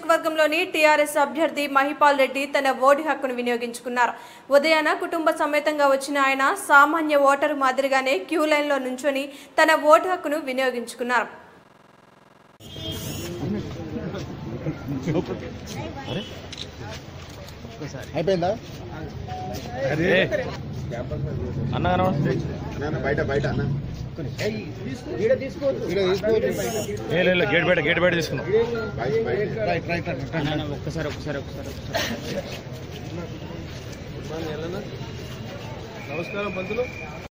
నియోజకవర్గంలోని టీఆర్ఎస్ అభ్యర్థి మహిపాల్ రెడ్డి తన ఓటు హక్కును వినియోగించుకున్నారు ఉదయాన కుటుంబ సమేతంగా వచ్చిన ఆయన సామాన్య ఓటరు మాదిరిగానే క్యూ లైన్లో నుంచొని తన ఓటు హక్కును వినియోగించుకున్నారు అయిపోయిందా అన్న కనబడుతుంది నాన్న బయట బయట అన్న ఈడ తీసుకోవద్దు ఏ లేదు గేట్ బయట గేట్ బయట తీసుకున్నాం బయట బయట రైట్ రైట్ రైట్ ఒక్కసారి ఒక్కసారి ఒక్కసారి నమస్కారం పంతులు